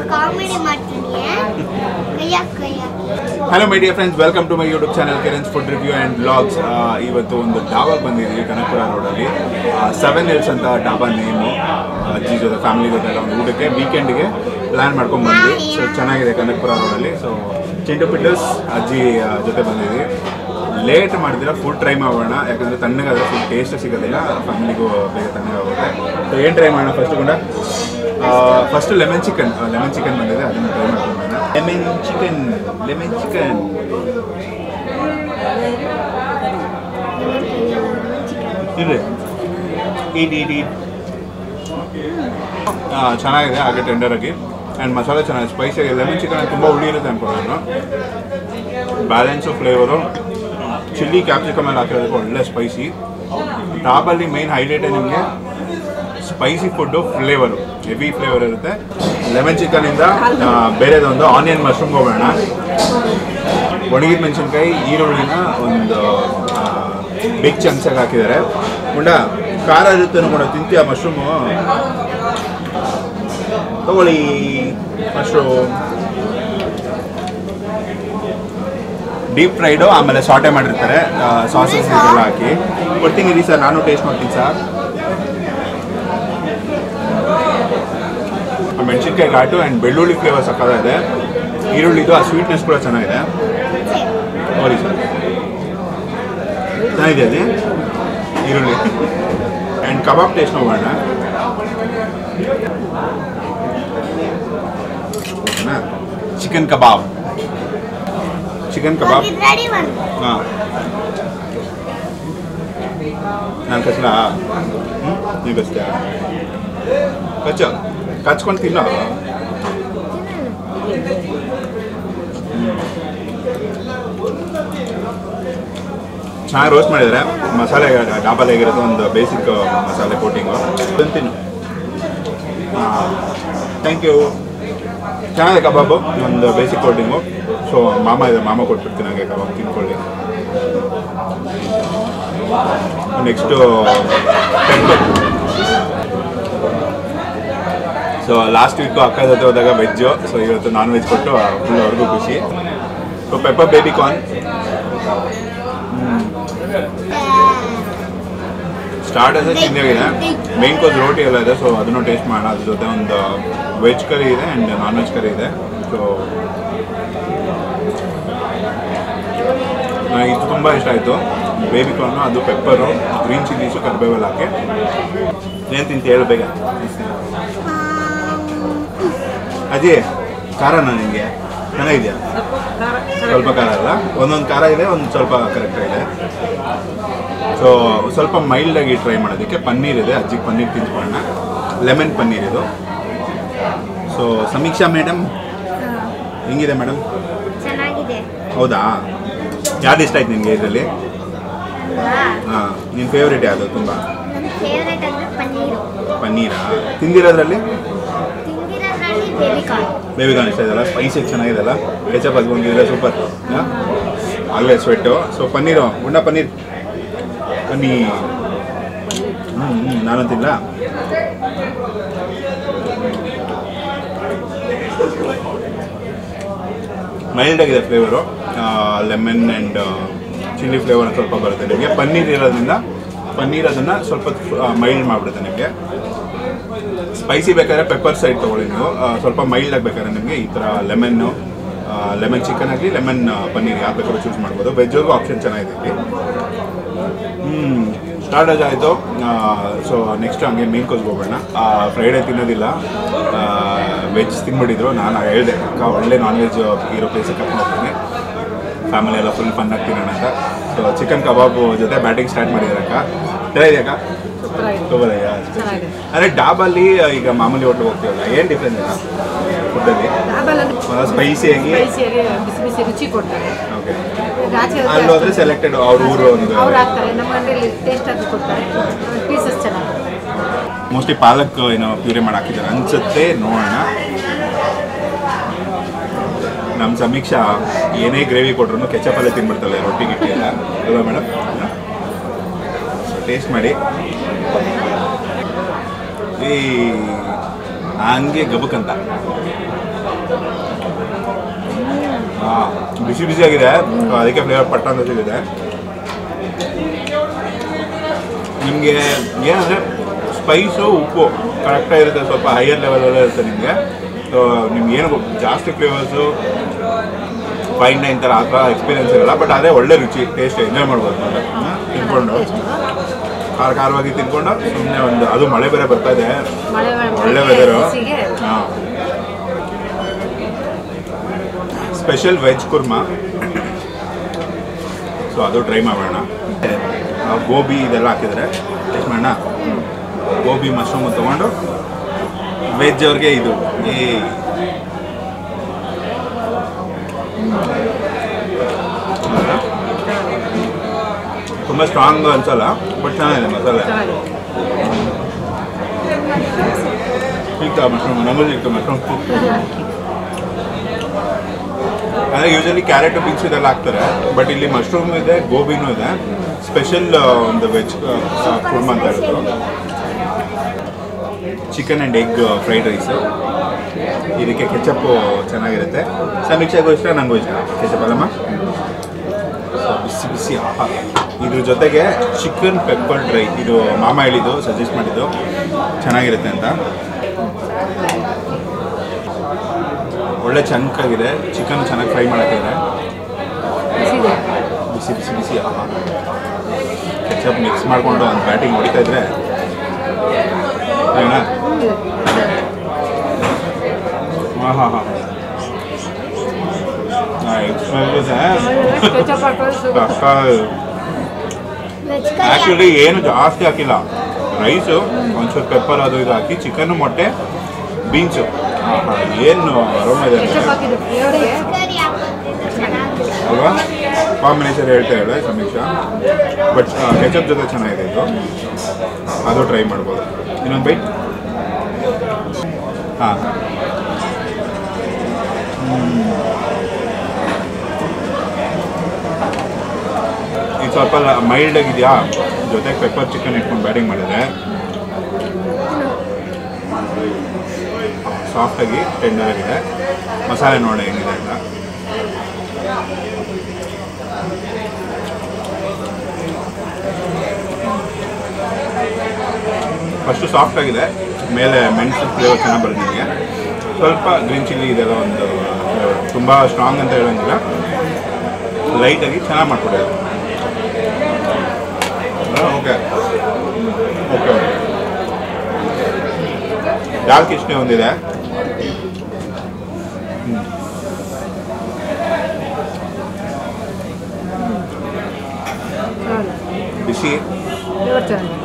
Comedy ಮಾಡ್ತೀನಿ ಕೈಯ ಕೈಯ hello my dear friends welcome to my YouTube channel Kiran's food review and blogs ಇವತ್ತು ಒಂದು ಡಾಬಾಗೆ ಬಂದಿದ್ದೀವಿ ಕನಕಪುರ ರೋಡಲ್ಲಿ ಸೆವೆನ್ ಹಿಲ್ಸ್ ಅಂತ ಡಾಬಾ ನೇಮು ಅಜ್ಜಿ ಜೊತೆ ಫ್ಯಾಮಿಲಿ ಜೊತೆ ಎಲ್ಲ ಒಂದು ಊಟಕ್ಕೆ ವೀಕೆಂಡ್ಗೆ ಪ್ಲ್ಯಾನ್ ಮಾಡ್ಕೊಂಡು ಬಂದ್ವಿ ಸೊ ಚೆನ್ನಾಗಿದೆ ಕನಕಪುರ ರೋಡಲ್ಲಿ ಸೊ ಚಿಂಟು ಪಿಟ್ಟಸ್ ಅಜ್ಜಿ ಆ, ಜೊತೆ ಬಂದಿದ್ದೀವಿ ಲೇಟ್ ಮಾಡಿದ್ರೆ ಫುಡ್ ಟ್ರೈ ಮಾಡೋಣ ಯಾಕಂದರೆ ತಣ್ಣಗಾದ್ರೆ ಫುಡ್ ಟೇಸ್ಟ್ ಸಿಗೋದಿಲ್ಲ ಫ್ಯಾಮಿಲಿಗೂ ಬೇಗ ತಣ್ಣಗಾಗುತ್ತೆ ಸೊ ಏನು ಟ್ರೈ ಮಾಡೋಣ ಫಸ್ಟ್ ಕೂಡ first lemon chicken lemon chicken ಬಂದಿದೆ ಅದನ್ನು ಟ್ರೈ ಮಾಡ್ಕೊಂಡು ಲೆಮನ್ ಚಿಕನ್ ಲೆಮನ್ ಚಿಕನ್ ಇರ್ರಿ ಈಟ್ ಈಟ್ ಈಟ್ ಚೆನ್ನಾಗಿದೆ ಹಾಗೆ ಟೆಂಡರ್ ಆಗಿ ಆ್ಯಂಡ್ ಮಸಾಲೆ ಚೆನ್ನಾಗಿದೆ ಸ್ಪೈಸಿ ಆಗಿದೆ ಲೆಮನ್ ಚಿಕನ್ ತುಂಬ ಹುಳಿ ಇರುತ್ತೆ ಅನ್ಕೊಂಡು ನಾನು ಬ್ಯಾಲೆನ್ಸು ಫ್ಲೇವರು ಚಿಲ್ಲಿ ಕ್ಯಾಪ್ಸಿಕಮ್ ಎಲ್ಲ ಹಾಕಿರೋದಕ್ಕೆ ಒಳ್ಳೆ ಸ್ಪೈಸಿ ಟಾಪಲ್ಲಿ ಮೈನ್ ಹೈಲೈಟೇ ನಿಮಗೆ spicy food flavour heavy flavour ಇರುತ್ತೆ ಲೆಮನ್ ಚಿಕನಿಂದ ಬೇರೆದೊಂದು ಆನಿಯನ್ ಮಶ್ರೂಮ್ಗೆ ಹೋಗೋಣ ಒಣಗಿದ ಮೆಣಸಿನ್ಕಾಯಿ ಈರುಳ್ಳಿನ ಒಂದು ಬಿಗ್ ಚಮ್ಚಾಗಿ ಹಾಕಿದ್ದಾರೆ ಉಂಡ ಖಾರ ಇರುತ್ತೆ ಕೂಡ ತಿಂತೀಯ ಮಶ್ರೂಮು ತಗೊಳ್ಳಿ ಮಶ್ರೂಮ್ ಡೀಪ್ ಫ್ರೈಡು ಆಮೇಲೆ ಸಾಟೆ ಮಾಡಿರ್ತಾರೆ ಸಾಸಸ್ ಎಲ್ಲ ಹಾಕಿ ಕೊಡ್ತೀನಿ ರೀ ಸರ್ ನಾನು ಟೇಸ್ಟ್ ಮಾಡ್ತೀನಿ ಸರ್ ಮೆಣಸಿನ್ಕಾಯಿ ಘಾಟು ಆ್ಯಂಡ್ ಬೆಳ್ಳುಳ್ಳಿ ಫ್ಲೇವರ್ ಸಕ್ಕತ್ತಾಗಿದೆ ಈರುಳ್ಳಿದು ಆ ಸ್ವೀಟ್ನೆಸ್ ಕೂಡ ಚೆನ್ನಾಗಿದೆ ನೋಡಿ ಸರ್ ಚೆನ್ನಾಗಿದೆ ಅದೇ ಈರುಳ್ಳಿ ಆ್ಯಂಡ್ ಕಬಾಬ್ ಟೇಸ್ಟ್ ನೋಡೋಣ chicken kebab chicken kebab ready one ಹಾಂ ನಾನು ಕಚ್ಲಾ ಹ್ಞೂ ನೀವು ಕಚ್ತೀಯಾ ಕಚ್ಚ ಕಚ್ಕೊಂಡು ತಿನ್ನೋ ಚೆನ್ನಾಗಿ ರೋಸ್ಟ್ ಮಾಡಿದ್ದಾರೆ ಮಸಾಲೆ ಡಾಬಲ್ ಆಗಿರೋದು ಒಂದು ಬೇಸಿಕ್ ಮಸಾಲೆ ಕೋಟಿಂಗು ತಿನ್ನು ಥ್ಯಾಂಕ್ ಯು ಚೆನ್ನಾಗಿದೆ ಕಬಾಬು ಒಂದು ಬೇಸಿಕ್ ಕೋಟಿಂಗು ಸೊ ಮಾಮ ಇದೆ ಮಾಮ ಕೊಟ್ಬಿಡ್ತೀನಿ ಹಾಗೆ ಕಬಾಬ್ ತಿನ್ಕೊಳ್ಳಿ next pepper so last week ಅಕ್ಕ ಜೊತೆ ಹೋದಾಗ ವೆಜ್ಜು ಸೊ ಇವತ್ತು ನಾನ್ ವೆಜ್ ಕೊಟ್ಟು ಫುಲ್ ಅವ್ರಿಗೂ ಖುಷಿ so pepper baby corn starters ತಿಂದಾಗಿದೆ ಮೇನ್ ಕೋಸ್ ರೋಟಿ ಎಲ್ಲ ಇದೆ ಸೊ ಅದನ್ನು ಟೇಸ್ಟ್ ಮಾಡೋಣ ಅದ್ರ ಜೊತೆ ಒಂದು ವೆಜ್ ಕರಿ ಇದೆ ಆ್ಯಂಡ್ ನಾನ್ ವೆಜ್ ಕರಿ ಇದೆ ಸೊ ನನಗೆ ಇದು ತುಂಬ ಇಷ್ಟ ಆಯಿತು ಬೇಬಿ ಕಾರ್ನು ಅದು ಪೆಪ್ಪರು ಗ್ರೀನ್ ಚಿಲ್ಲೀಸು ಕರಿಬೇವೆಲ್ಲ ಹಾಕಿ ಏನು ತಿಂತಿ ಹೇಳು ಬೇಗ ಅಜಿ ಖಾರನ ನಿಮಗೆ ಚೆನ್ನಾಗಿದೆಯಾ ಸ್ವಲ್ಪ ಖಾರ ಅಲ್ಲ ಒಂದೊಂದು ಖಾರ ಇದೆ ಒಂದು ಸ್ವಲ್ಪ ಕರೆಕ್ಟ್ ಇದೆ ಸೊ ಸ್ವಲ್ಪ ಮೈಲ್ಡಾಗಿ ಟ್ರೈ ಮಾಡೋದಕ್ಕೆ ಪನ್ನೀರ್ ಇದೆ ಅಜ್ಜಿಗೆ ಪನ್ನೀರ್ ತಿನ್ಸ್ಕೊಳ್ಳೋಣ ಲೆಮನ್ ಪನ್ನೀರ್ ಇದು ಸೊ ಸಮೀಕ್ಷಾ ಮೇಡಮ್ ಹೆಂಗಿದೆ ಮೇಡಮ್ ಚೆನ್ನಾಗಿದೆ ಹೌದಾ ಯಾವ್ದು ಇಷ್ಟ ಆಯ್ತು ನಿಮಗೆ ಇದರಲ್ಲಿ ಹಾಂ ನಿನ್ನ ಫೇವ್ರೇಟ್ ಯಾವುದು ತುಂಬ ನನ್ನ ಫೇವ್ರೇಟ್ ಅಂದ್ರೆ ಪನ್ನೀರು ಪನ್ನೀರಾ ತಿಂದಿರೋದ್ರಲ್ಲಿ ತಿಂದಿರೋದ್ರಲ್ಲಿ ಬೇಬಿ ಕಾರ್ನ್ ಬೇಬಿ ಕಾರ್ನ್ ಇಷ್ಟ ಇದೆಲ್ಲ ಸ್ಪೈಸಿ ಚೆನ್ನಾಗಿದೆಲ್ಲ ಕೆಚಪ್ ಹಚ್ಕೊಂಡಿದ್ರೆ ಸೂಪರ್ ಆಗಲೇ ಸ್ವೆಟ್ಟು ಸೊ ಪನ್ನೀರು ಗುಂಡ ಪನ್ನೀರ್ ಪನ್ನೀರ್ ಹ್ಞೂ ಹ್ಞೂ ನಾನು ತಿನ್ನಲ ಮೈಲ್ಡ್ ಆಗಿದೆ flavour lemon and chilli flavour ಸ್ವಲ್ಪ ಬರುತ್ತೆ ನಿಮಗೆ ಪನ್ನೀರ್ ಇರೋದ್ರಿಂದ ಪನ್ನೀರ್ ಅದನ್ನು ಸ್ವಲ್ಪ ಮೈಲ್ಡ್ ಮಾಡಿಬಿಡುತ್ತೆ ನಿಮಗೆ ಸ್ಪೈಸಿ ಬೇಕಾದ್ರೆ ಪೆಪ್ಪರ್ ಸೈಡ್ ತೊಗೊಳ್ಳಿ ನೀವು ಆ, ಸ್ವಲ್ಪ ಮೈಲ್ಡ್ ಆಗಬೇಕಾದ್ರೆ ನಿಮಗೆ ಈ ಥರ ಲೆಮನ್ನು ಲೆಮನ್ ಚಿಕನ್ ಆಗಲಿ ಲೆಮನ್ ಪನ್ನೀರ್ ಯಾರು ಬೇಕಾದ್ರೂ ಚೂಸ್ ಮಾಡ್ಬೋದು ವೆಜ್ಜರ್ಗೂ ಆಪ್ಷನ್ ಚೆನ್ನಾಗಿದೆ ಇಲ್ಲಿ ಹ್ಞೂ ಸ್ಟಾರ್ಟೇಜ್ ಆಯಿತು ಸೊ ನೆಕ್ಸ್ಟ್ ಹಂಗೆ ಮೀನ್ ಕೋಸ್ಗೆ ಹೋಗೋಣ ಫ್ರೈಡೇ ತಿನ್ನೋದಿಲ್ಲ ವೆಜ್ ತಿನ್ಬಿಟ್ಟಿದ್ರು ನಾನು ಹೇಳಿದೆ ಅಕ್ಕ ಒಳ್ಳೆ ನಾನ್ ವೆಜ್ ಇರೋ ಪ್ಲೇಸಿಗೆ ಕರ್ಕೊಂಡು ಹೋಗ್ತೀನಿ ಫ್ಯಾಮಿಲಿ ಎಲ್ಲ ಫುಲ್ ಫನ್ ತಿನ್ನೋಣ ಅಂತ ಸೊ ಚಿಕನ್ ಕಬಾಬು ಜೊತೆ ಬ್ಯಾಟಿಂಗ್ ಸ್ಟಾರ್ಟ್ ಮಾಡಿದ್ದಾರೆ ಅಕ್ಕ ಚೆನ್ನಾಗಿದೆ ಅಕ್ಕ ಸೂಪರ್ ಇದೆಯಾ ಚೆನ್ನಾಗಿದೆ. ಅಂದರೆ ಡಾಬಲ್ಲಿ ಈಗ ಮಾಮೂಲಿ ಹೋಟ್ಲಿಗೆ ಹೋಗ್ತೀವಲ್ಲ ಏನು ಡಿಫ್ರೆನ್ಸ್ ಇಲ್ಲ ಫುಡ್ಡಲ್ಲಿ ಸ್ಪೈಸಿಯಾಗಿ ಸ್ಪೈಸಿಯಾಗಿ ಬಿಸಿ ಬಿಸಿ ರುಚಿ ಕೊಡ್ತಾರೆ ಓಕೆ ಈಗ ಆಚೆ ಹೋದ್ರೆ ಅಲ್ಲಿ ಹೋದ್ರೆ ಸೆಲೆಕ್ಟೆಡ್ ಅವ್ರ ಊರು ಒಂದು ಅವ್ರು ಹಾಕ್ತಾರೆ ನಮ್ಮ ಮನೆಯಲ್ಲಿ ಟೇಸ್ಟ್ ಆಗಿ ಕೊಡ್ತಾರೆ ಪೀಸಸ್ ಚೆನ್ನಾಗಿ ಮೋಸ್ಟ್ಲಿ ಪಾಲಕ್ ಏನೋ ಪ್ಯೂರಿ ಮಾಡಿ ಹಾಕಿದ್ದಾರೆ ಅನ್ಸುತ್ತೆ ನೋಡೋಣ ನಮ್ಮ ಸಮೀಕ್ಷಾ ಏನೇ ಗ್ರೇವಿ ಕೊಟ್ರು ಕೆಚಪಲ್ಲೇ ತಿನ್ಬಿಡ್ತಾಳೆ ರೊಟ್ಟಿ ಗಿಟ್ಟಿ ಎಲ್ಲ ಅಲ್ವಾ ಮೇಡಮ್ ಟೇಸ್ಟ್ ಮಾಡಿ ಈ ಹಂಗೆ ಗಬಕ್ ಅಂತ ಹಾಂ ಬಿಸಿ ಬಿಸಿಯಾಗಿದೆ ಸೊ ಅದಕ್ಕೆ ಫ್ಲೇವರ್ ಪಟ್ಟ ಅಂತ ಸಿಗುತ್ತೆ ನಿಮಗೆ ಏನಂದರೆ ಸ್ಪೈಸು ಉಪ್ಪು ಕರೆಕ್ಟಾಗಿರುತ್ತೆ ಸ್ವಲ್ಪ ಹೈಯರ್ ಲೆವೆಲಲ್ಲೇ ಇರುತ್ತೆ ನಿಮಗೆ ಸೊ ನಿಮ್ಗೆ ಏನು ಜಾಸ್ತಿ ಫ್ಲೇವರ್ಸು ಫೈನ್ ನೈನ್ ಥರ ಆ ಥರ ಎಕ್ಸ್ಪೀರಿಯನ್ಸ್ ಇರಲ್ಲ ಬಟ್ ಅದೇ ಒಳ್ಳೆ ರುಚಿ ಟೇಸ್ಟ್ ಎಂಜಾಯ್ ಮಾಡ್ಬೋದು ಮತ್ತೆ ತಿನ್ಕೊಂಡು ಖಾರ ಖಾರವಾಗಿ ತಿನ್ಕೊಂಡು ಸುಮ್ಮನೆ ಒಂದು ಅದು ಮಳೆ ಬೇರೆ ಬರ್ತಾ ಇದೆ ಮಳೆ ಒಳ್ಳೆ ವೆದರು ಬಿಸಿಗೆ ಹಾಂ ಸ್ಪೆಷಲ್ ವೆಜ್ ಕುರ್ಮಾ ಸೊ ಅದು ಟ್ರೈ ಮಾಡೋಣ ಆ, ಗೋಬಿ ಇದೆಲ್ಲ ಹಾಕಿದರೆ ಟೇಸ್ಟ್ ಮಾಡೋಣ ಗೋಬಿ ಮಶ್ರೂಮ್ ತೊಗೊಂಡು ವೆಜ್ ಅವ್ರಿಗೆ ಇದು ಈ ತುಂಬ ಸ್ಟ್ರಾಂಗ್ ಅನ್ಸಲ್ಲ ಬಟ್ ಚೆನ್ನಾಗಿದೆ ಮಸಾಲೆ ಚೆನ್ನಾಗಿದೆ ಸಿಗ್ತಾ ಮಶ್ರೂಮ್ ನಮ್ಮಲ್ಲಿ ಸಿಗ್ತು ಮಶ್ರೂಮ್ ಅಂದರೆ ಯೂಶಲಿ ಕ್ಯಾರೆಟ್ ಬೀನ್ಸ್ ಇದೆಲ್ಲ ಹಾಕ್ತಾರೆ ಬಟ್ ಇಲ್ಲಿ ಮಶ್ರೂಮ್ ಇದೆ ಗೋಬಿನೂ ಇದೆ ಸ್ಪೆಷಲ್ ಒಂದು ವೆಜ್ ಕುರ್ಮ ಅಂತ ಹೇಳಿದ್ರು chicken and egg fried rice ಇದಕ್ಕೆ ಕೆಚಪ್ಪು ಚೆನ್ನಾಗಿರುತ್ತೆ ಸಮೀಕ್ಷೆಗೂ ಇಷ್ಟ ನನಗೂ ಇಷ್ಟ ಕೆಚಪ್ ಅಲ್ಲಮ್ಮ ಸೊ ಬಿಸಿ ಬಿಸಿ ಆಹಾ ಇದ್ರ ಜೊತೆಗೆ ಚಿಕನ್ ಪೆಪ್ಪರ್ ಡ್ರೈ ಇದು ಮಾಮ ಹೇಳಿದ್ದು ಸಜೆಸ್ಟ್ ಮಾಡಿದ್ದು ಚೆನ್ನಾಗಿರುತ್ತೆ ಅಂತ ಒಳ್ಳೆ ಚಂಕಾಗಿದೆ ಚಿಕನ್ ಚೆನ್ನಾಗಿ ಫ್ರೈ ಮಾಡಕ್ಕಿದೆ ಬಿಸಿದೆ ಬಿಸಿ ಬಿಸಿ ಬಿಸಿ ಆಹಾ ಕೆಚಪ್ ಮಿಕ್ಸ್ ಮಾಡಿಕೊಂಡು ಒಂದು ಬ್ಯಾಟಿಂಗ್ ಹೊಡಿತಾ ಇದ್ರೆ ಏನಾ ಹಾಂ ಹಾಂ ಹಾಂ ಕೆಚಪ್ ಹಾಕೋದು ಸೂಪರ್ ವೆಜ್ ಆ್ಯಕ್ಚುಲಿ ಏನು ಜಾಸ್ತಿ ಹಾಕಿಲ್ಲ ರೈಸು ಒಂಚೂರು ಪೆಪ್ಪರ್ ಅದು ಇದು ಹಾಕಿ ಚಿಕನ್ನು ಮೊಟ್ಟೆ ಬೀನ್ಸು ಏನು ಅರೋಮ ಇದೆ ಕೆಚಪ್ ಅಂದ್ರೆ ಹಾಕಿದ್ದು ಫ್ಲೇವರ್ಗೆ ಕರಿ ಹಾಕೋದ್ರಿಂದ ಚೆನ್ನಾಗಿರುತ್ತೆ ಅಲ್ವಾ ಕಾಂಬಿನೇಷನ್ ಹೇಳ್ತಾ ಇಲ್ಲ ಸಮೀಕ್ಷಾ ಬಟ್ ಕೆಚಪ್ ಜೊತೆ ಚೆನ್ನಾಗಿದೆ ಇದು ಅದು ಟ್ರೈ ಮಾಡ್ಬೋದು ಇನ್ನೊಂದು ಬೈಟ್ ಹಾಂ ಇದು ಸ್ವಲ್ಪ ಮೈಲ್ಡ್ ಆಗಿದೆಯಾ ಜೊತೆಗೆ ಪೆಪ್ಪರ್ ಚಿಕನ್ ಇಟ್ಕೊಂಡು ಬ್ಯಾಟಿಂಗ್ ಮಾಡಿದ್ರೆ ಸಾಫ್ಟಾಗಿ ಟೆಂಡರ್ ಆಗಿದೆ ಮಸಾಲೆ ನೋಡಿ ಹೆಂಗಿದೆ ಅಂತ ಫಸ್ಟು ಸಾಫ್ಟ್ ಆಗಿದೆ ಮೇಲೆ ಮೆಣಸು ಫ್ಲೇವರ್ ಚೆನ್ನಾಗಿ ಬಂದಿದೆ ಸ್ವಲ್ಪ ಗ್ರೀನ್ ಚಿಲ್ಲಿ ಇದೆಲ್ಲ ಒಂದು ಫ್ಲೇವರ್ ತುಂಬ ಸ್ಟ್ರಾಂಗ್ ಅಂತ ಹೇಳೋಂಗಿಲ್ಲ ಲೈಟಾಗಿ ಚೆನ್ನಾಗಿ ಮಾಡ್ಕೊಡಿದ್ದಾರೆ ಓಕೆ ಓಕೆ ಓಕೆ ದಾಲ್ ಕಿಶ್ನೆ ಒಂದಿದೆ ಚೆನ್ನಾಗಿದೆ ಬಿಸಿ ಫ್ಲೇವರ್ ಚೆನ್ನಾಗಿದೆ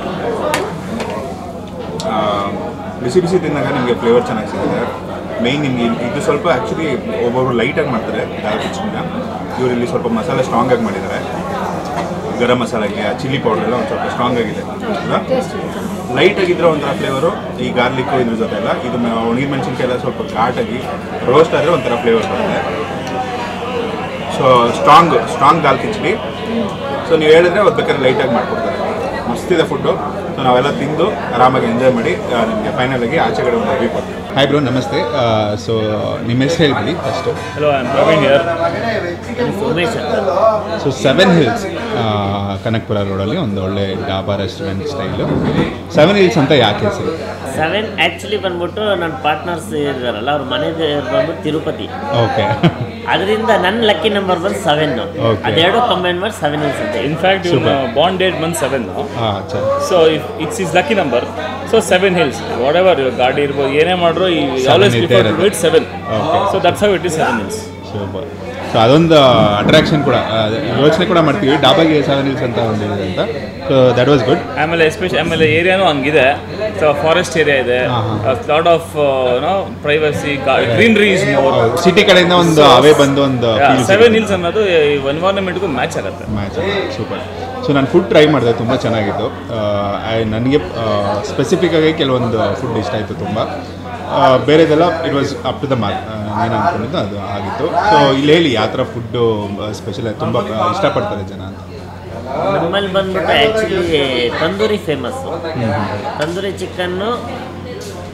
ಆ, ಬಿಸಿ ಬಿಸಿ ತಿಂದಾಗ ನಿಮಗೆ ಫ್ಲೇವರ್ ಚೆನ್ನಾಗಿ ಸಿಗುತ್ತೆ ಮೇಯ್ನ್ ನಿಮಗೆ ಇದು ಸ್ವಲ್ಪ ಆ್ಯಕ್ಚುಲಿ ಒಬ್ಬೊಬ್ರು ಲೈಟಾಗಿ ಮಾಡ್ತಾರೆ ದಾಲ್ ಕಿಚನ್ನ ಇವರು ಇಲ್ಲಿ ಸ್ವಲ್ಪ ಮಸಾಲೆ ಸ್ಟ್ರಾಂಗ್ ಆಗಿ ಮಾಡಿದ್ದಾರೆ ಗರಂ ಮಸಾಲೆಗೆ ಚಿಲ್ಲಿ ಪೌಡರ್ ಎಲ್ಲ ಒಂದು ಸ್ವಲ್ಪ ಸ್ಟ್ರಾಂಗ್ ಆಗಿದೆ ಅಲ್ವಾ ಟೇಸ್ಟ್ ಲೈಟ್ ಆಗಿದ್ರೆ ಒಂಥರ ಫ್ಲೇವರು ಈ ಗಾರ್ಲಿಕ್ಕು ಇದ್ರ ಜೊತೆ ಎಲ್ಲ ಇದು ಒಣಗಿದ ಮೆಣಸಿನ್ಕಾಯಿ ಎಲ್ಲ ಸ್ವಲ್ಪ ಘಾಟಾಗಿ ರೋಸ್ಟ್ ಆದರೆ ಒಂಥರ ಫ್ಲೇವರ್ ಬರುತ್ತೆ ಸೊ ಸ್ಟ್ರಾಂಗ್ ಸ್ಟ್ರಾಂಗ್ ದಾಲ್ ಕಿಚಡಿ ಸೊ ನೀವು ಹೇಳಿದ್ರೆ ಅದು ಬೇಕಾದ್ರೆ ಲೈಟಾಗಿ ಮಾಡ್ಕೊಡ್ತಾರೆ ಮಸ್ತಿದೆ ಫುಡ್ಡು ಸೊ ನಾವೆಲ್ಲ ತಿಂದು ಆರಾಮಾಗಿ ಎಂಜಾಯ್ ಮಾಡಿ ನಿಮಗೆ ಫೈನಲ್ ಆಗಿ ಆಚೆ ಕಡೆ ಒಂದು ರಿವ್ಯೂ ಕೊಡ್ತೀವಿ ಹಾಯ್ ಬ್ರೋ ನಮಸ್ತೆ ಸೊ ನಿಮ್ಮ ಹೆಸರು ಹೇಳ್ಬಿಡಿ first Hello, I'm Praveen here. Umesh ಅಂತ ಸೊ ಸೆವೆನ್ ಹಿಲ್ಸ್ ಕನಕ್ಪುರ ರೋಡಲ್ಲಿ ಒಂದು ಒಳ್ಳೆ dhaba restaurant style Seven Hills ಅಂತ ಯಾಕೆ ಹೆಸರು ಸೆವೆನ್ ಆ್ಯಕ್ಚುಲಿ ಬಂದ್ಬಿಟ್ಟು ನನ್ನ ಪಾರ್ಟ್ನರ್ಸ್ ಇದ್ದಾರಲ್ಲ ಅವ್ರ ಮನೆಗೆ ಬಂದ್ಬಿಟ್ಟು ತಿರುಪತಿ ಓಕೆ ಅದರಿಂದ ನನ್ನ ಲಕ್ಕಿ ನಂಬರ್ ಬಂದು ಸೆವೆನ್ Okay. ಅದೆರಡು ಕಂಬೈನ್ ಮಾಡಿ ಸೆವೆನ್ ಇಲ್ಸ್ ಅಂತ In fact, your Super. uh, bond date month 7 now. ಹಾಂ ಅಚ್ಚಾ So if it's his lucky number, so 7 hills. Whatever your ಗಾಡಿ ಇರ್ಬೋದು ಏನೇ ಮಾಡ್ರು ಈ Seven ಆಲ್ವೇಸ್ ಇದ್ದೇ ಪ್ರಿಫರ್ ಇರುತ್ತೆ. With seven Okay. So that's how it is Seven Hills super so ಅದೊಂದು attraction ಕೂಡ ಆ, ಯೋಚನೆ ಕೂಡ ಮಾಡ್ತೀವಿ ಡಾಬಾಗೆ ಸೆವೆನ್ ಹಿಲ್ಸ್ ಅಂತ ಒಂದಿದೆ ಅಂತ ಸೊ ದಟ್ ವಾಸ್ ಗುಡ್ ಆಮೇಲೆ ಎಸ್ಪೆಷಲಿ ಆಮೇಲೆ ಏರಿಯಾನು ಹಂಗಿದೆ ಸೊ ಫಾರೆಸ್ಟ್ ಏರಿಯಾ ಇದೆ ಹಾ, ಹಾ. Lot of no privacy greenery is more city ಕಡೆಯಿಂದ ಒಂದು ಅವೇ ಬಂದು ಒಂದು ಸೆವೆನ್ ಹಿಲ್ಸ್ ಅನ್ನೋದು ಎನ್ವೈರನ್ಮೆಂಟ್ಗೂ ಮ್ಯಾಚ್ ಆಗುತ್ತೆ ಮ್ಯಾಚ್ ಸೂಪರ್ ಸೊ ನಾನು ಫುಡ್ ಟ್ರೈ ಮಾಡಿದೆ ತುಂಬ ಚೆನ್ನಾಗಿತ್ತು ನನಗೆ ಸ್ಪೆಸಿಫಿಕ್ ಆಗಿ ಕೆಲವೊಂದು ಫುಡ್ ಇಷ್ಟ ಆಯಿತು ತುಂಬ ಆ, ಬೇರೆದೆಲ್ಲ it was up to the mark ಏನು ಅಂದ್ಕೊಂಡಿದ್ದು ಅದು ಆಗಿತ್ತು ಸೊ ಇಲ್ಲಿ ಹೇಳಿ ಯಾವ ಥರ ಫುಡ್ಡು ಸ್ಪೆಷಲ್ ತುಂಬ ಇಷ್ಟಪಡ್ತಾರೆ ಜನ ಅಂತ ನಮ್ಮಲ್ಲಿ ಬಂದ್ಬಿಟ್ಟು actually tandoori famous tandoori chicken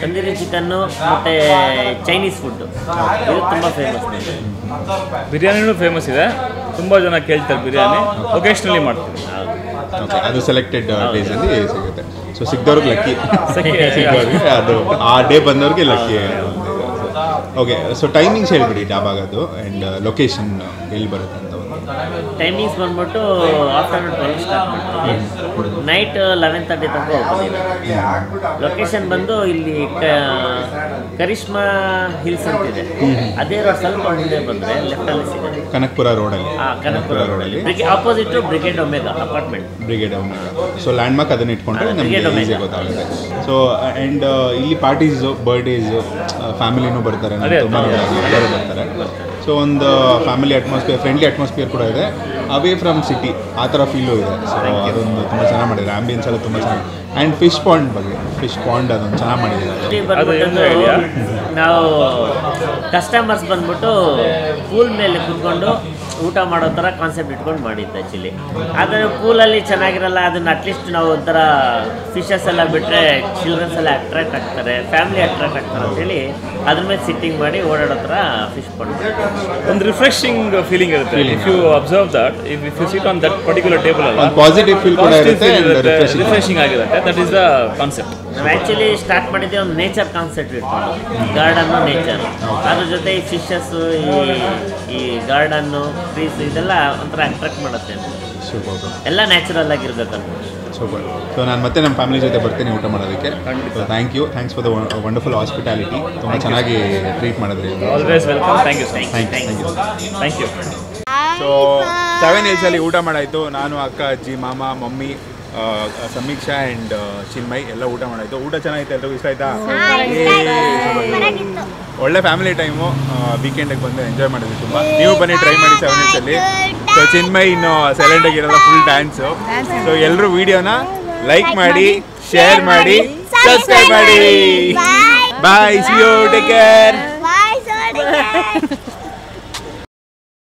tandoori chicken ಮತ್ತು ಚೈನೀಸ್ ಫುಡ್ಡು ಇದು ತುಂಬ ಫೇಮಸ್ ಬಿರಿಯಾನಿನೂ ಫೇಮಸ್ ಇದೆ ತುಂಬ ಜನ ಕೇಳ್ತಾರೆ ಬಿರಿಯಾನಿ ಒಕೇಶ್ನಲಿ ಮಾಡ್ತೀವಿ ಓಕೆ ಅದು ಸೆಲೆಕ್ಟೆಡ್ ಡೇಸಲ್ಲಿ ಸಿಗುತ್ತೆ ಸೊ ಸಿಗ್ದವ್ರಿಗೆ ಲಕ್ಕಿ ಸಿಕ್ಕಿ- ಸಿಗ್ದವ್ರಿಗೆ ಅದು ಆ ಡೇ ಬಂದವ್ರಿಗೆ ಲಕ್ಕಿ ಓಕೆ ಸೊ ಟೈಮಿಂಗ್ಸ್ ಹೇಳ್ಬಿಡಿ ಡಾಬಾಗದು ಆ್ಯಂಡ್ ಲೊಕೇಶನ್ ಎಲ್ಲಿ ಬರುತ್ತೆ ಅಂತ ಒಂದು ಟೈಮಿಂಗ್ಸ್ ಬಂದ್ಬಿಟ್ಟು ಆಫ್ಟರ್ನೂನ್ ಟ್ವೆಲ್ ಸ್ಟಾರ್ಟ್ ಮಾಡ್ತೀವಿ ನೈಟ್ ಲೆವೆನ್ ತರ್ಟಿ ತನಕ ಓಪನ್ ಇದೆ ಲೊಕೇಶನ್ ಬಂದು ಇಲ್ಲಿ ಕ- ಕರಿಷ್ಮಾ ಹಿಲ್ಸ್ ಅಂತಿದೆ ಅದೇ ರೋಡ್ ಸ್ವಲ್ಪ ಮುಂದೆ ಬಂದರೆ ಲೆಫ್ಟಲ್ಲಿ ಸಿಗುತ್ತೆ ಕನಕಪುರ ರೋಡಲ್ಲಿ ಆ ಕನಕಪುರ ರೋಡಲ್ಲಿ ಬ್ರಿಗೇ opposite Brigade Omega apartment Brigade so landmark ಅದನ್ನ ಇಟ್ಕೊಂಡ್ರೆ ಹಾ, ನಮಗೆ Brigade ಈಸಿ Omega. ಗೊತ್ತಾಗುತ್ತೆ ಸೊ ಆ್ಯಂಡ್ ಇಲ್ಲಿ ಪಾರ್ಟೀಸು ಬರ್ಡೇಸು ಫ್ಯಾಮಿಲಿನೂ ಬರ್ತಾರೆ ಅದೇ, ತುಂಬ ಅದೇ. ಎಲ್ಲರೂ ಬರ್ತಾರೆ ಸೊ ಒಂದು ಫ್ಯಾಮಿಲಿ ಅಟ್ಮಾಸ್ಫಿಯರ್ ಫ್ರೆಂಡ್ಲಿ ಅಟ್ಮಾಸ್ಫಿಯರ್ ಕೂಡ ಇದೆ ಅವೇ ಫ್ರಮ್ ಸಿಟಿ ಆ ಥರ ಫೀಲು ಇದೆ ಸೊ ಅದೊಂದು ತುಂಬ ಚೆನ್ನಾಗಿ ಮಾಡಿದ್ದಾರೆ ಆಂಬಿಯನ್ಸ್ ಎಲ್ಲ ತುಂಬ ಚೆನ್ನಾಗಿ ಆ್ಯಂಡ್ ಫಿಶ್ ಪಾಂಡ್ ಬಗ್ಗೆ ಫಿಶ್ ಪಾಂಡ್ ಅದೊಂದು ಚೆನ್ನಾಗಿ ಮಾಡಿದ್ದಾರೆ ಇಲ್ಲಿ ಅದು ಏನು ಬಂದ್ಬಿಟ್ಟು idea? ನಾವು ಕಸ್ಟಮರ್ಸ್ ಬಂದ್ಬಿಟ್ಟು ಪೂಲ್ ಮೇಲೆ ಕುತ್ಕೊಂಡು ಊಟ ಮಾಡೋ ಥರ ಕಾನ್ಸೆಪ್ಟ್ ಇಟ್ಕೊಂಡು ಮಾಡಿದ್ದು ಆ್ಯಕ್ಚುಲಿ ಆದರೆ ಪೂಲಲ್ಲಿ ಚೆನ್ನಾಗಿರಲ್ಲ ಅದನ್ನ ಅಟ್ಲೀಸ್ಟ್ ನಾವು ಒಂಥರ ಫಿಶಸ್ ಎಲ್ಲ ಬಿಟ್ಟರೆ ಚಿಲ್ಡ್ರನ್ಸ್ ಎಲ್ಲ ಅಟ್ರಾಕ್ಟ್ ಆಗ್ತಾರೆ ಫ್ಯಾಮಿಲಿ ಅಟ್ರಾಕ್ಟ್ ಆಗ್ತಾರೆ ಅಂತೇಳಿ ಅದ್ರ ಮೇಲೆ ಸಿಟ್ಟಿಂಗ್ ಮಾಡಿ ಓಡಾಡೋ ಥರ ಫಿಶ್ ಪಾಂಡ್ ಒಂದು ರಿಫ್ರೆಶಿಂಗ್ ಫೀಲಿಂಗ್ ಇರುತ್ತೆ if you observe that if if you sit on that particular table ಅಲ್ಲ ಒಂದು ಪಾಸಿಟಿವ್ ಫೀಲ್ ಕೂಡ ಇರುತ್ತೆ ಆ್ಯಂಡ್ ರಿಫ್ರೆಶಿಂಗ್ ರಿಫ್ರೆಶಿಂಗ್ ಆಗಿರುತ್ತೆ ದಟ್ ಇಸ್ ದ ಕಾನ್ಸೆಪ್ಟ್ ನಾವು ಆ್ಯಕ್ಚುಲಿ ಸ್ಟಾರ್ಟ್ ಮಾಡಿದ್ದೆ ಒಂದು ನೇಚರ್ ಕಾನ್ಸೆಪ್ಟ್ ಇಟ್ಕೊಂಡು ಗಾರ್ಡನ್ನು ನೇಚರ್ ಅದ್ರ ಜೊತೆ ಈ ಫಿಶಸ್ ಈ ಈ ಗಾರ್ಡನ್ನು ಟ್ರೀಸ್ ಇದೆಲ್ಲ ಒಂಥರ ಅಟ್ರಾಕ್ಟ್ ಮಾಡುತ್ತೆ ಸೂಪರ್ ಎಲ್ಲ ನ್ಯಾಚುರಲ್ ಆಗಿರ್ಬೇಕಲ್ಲ ಸೂಪರ್ ಸೊ ನಾನು ಮತ್ತೆ ನಮ್ಮ ಫ್ಯಾಮಿಲಿ ಜೊತೆ ಬರ್ತೀನಿ ಊಟ ಮಾಡೋದಕ್ಕೆ ಖಂಡಿತ. Thank you thanks for the wonderful hospitality ತುಂಬ ಚೆನ್ನಾಗಿ ಟ್ರೀಟ್ ಮಾಡಿದ್ರಿ always welcome thank you so much thank you thank you thank you so seven ಏಜಲ್ಲಿ ಊಟ ಮಾಡಾಯಿತು ನಾನು ಅಕ್ಕ ಅಜ್ಜಿ ಮಾಮ ಮಮ್ಮಿ ಆ, ಸಮೀಕ್ಷಾ ಆ್ಯಂಡ್ ಚಿನ್ಮಯ್ ಎಲ್ಲ ಊಟ ಮಾಡಾಯಿತು ಊಟ ಚೆನ್ನಾಗಿತ್ತು ಎಲ್ರಿಗೂ ಇಷ್ಟ ಆಯ್ತಾ ಚೆನ್ನಾಗಿತ್ತು ಒಳ್ಳೆ ಫ್ಯಾಮಿಲಿ ಟೈಮು ವೀಕೆಂಡಿಗೆ ಬಂದು ಎಂಜಾಯ್ ಮಾಡಿದ್ವಿ ತುಂಬ ನೀವು ಬನ್ನಿ ಟ್ರೈ ಮಾಡಿ ಸೆವೆನ್ ಏಜಲ್ಲಿ ಸೊ ಚಿನ್ಮಯ್ ಇನ್ನು ಸೈಲೆಂಟ್ ಆಗಿರಲ್ಲ ಫುಲ್ ಡ್ಯಾನ್ಸು ಸೊ ಎಲ್ಲರೂ ವಿಡಿಯೋನ ಲೈಕ್ ಮಾಡಿ ಶೇರ್ ಮಾಡಿ ಸಬ್ಸ್ಕ್ರೈಬ್ ಮಾಡಿ bye see you take care bye ಸೋಡಿ